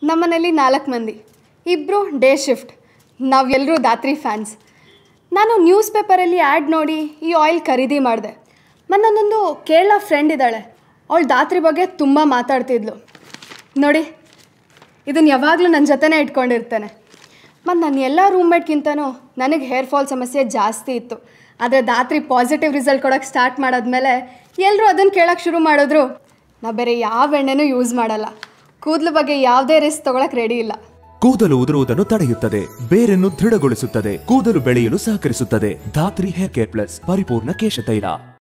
ನಮ್ಮನೇಲಿ ನಾಲ್ಕು ಮಂದಿ ಇಬ್ಬರು ಡೇ ಶಿಫ್ಟ್ ನಾವೆಲ್ಲರೂ ದಾತ್ರಿ ಫ್ಯಾನ್ಸ್ ನಾನು ನ್ಯೂಸ್ ಪೇಪರಲ್ಲಿ ಆ್ಯಡ್ ನೋಡಿ ಈ ಆಯಿಲ್ ಖರೀದಿ ಮಾಡಿದೆ ಮತ್ತು ನನ್ನೊಂದು ಕೇರಳ ಫ್ರೆಂಡ್ ಇದ್ದಾಳೆ ಅವಳು ದಾತ್ರಿ ಬಗ್ಗೆ ತುಂಬ ಮಾತಾಡ್ತಿದ್ಲು ನೋಡಿ ಇದನ್ನು ಯಾವಾಗಲೂ ನನ್ನ ಜೊತೆನೇ ಇಟ್ಕೊಂಡಿರ್ತೇನೆ ಮತ್ತು ನನ್ನ ಎಲ್ಲ ರೂಮ್ಮೇಟ್ಗಿಂತನೂ ನನಗೆ ಹೇರ್ ಫಾಲ್ ಸಮಸ್ಯೆ ಜಾಸ್ತಿ ಇತ್ತು ಆದರೆ ದಾತ್ರಿ ಪಾಸಿಟಿವ್ ರಿಸಲ್ಟ್ ಕೊಡೋಕ್ಕೆ ಸ್ಟಾರ್ಟ್ ಮಾಡಾದ್ಮೇಲೆ ಎಲ್ಲರೂ ಅದನ್ನು ಕೇಳೋಕ್ಕೆ ಶುರು ಮಾಡಿದ್ರು ನಾ ಬೇರೆ ಯಾವ ಎಣ್ಣೆನೂ ಯೂಸ್ ಮಾಡಲ್ಲ ಕೂದಲು ಬಗ್ಗೆ ಯಾವುದೇ ರಿಸ್ಕ್ ತೊಗೊಳಕ್ಕೆ ರೆಡಿ ಇಲ್ಲ ಕೂದಲು ಉದುರುವುದನ್ನು ತಡೆಯುತ್ತದೆ ಬೇರನ್ನು ದೃಢಗೊಳಿಸುತ್ತದೆ ಕೂದಲು ಬೆಳೆಯಲು ಸಹಕರಿಸುತ್ತದೆ ಧಾತ್ರಿ ಹೇರ್ ಕೇರ್ ಪ್ಲಸ್ ಪರಿಪೂರ್ಣ ಕೇಶ ತೈಲ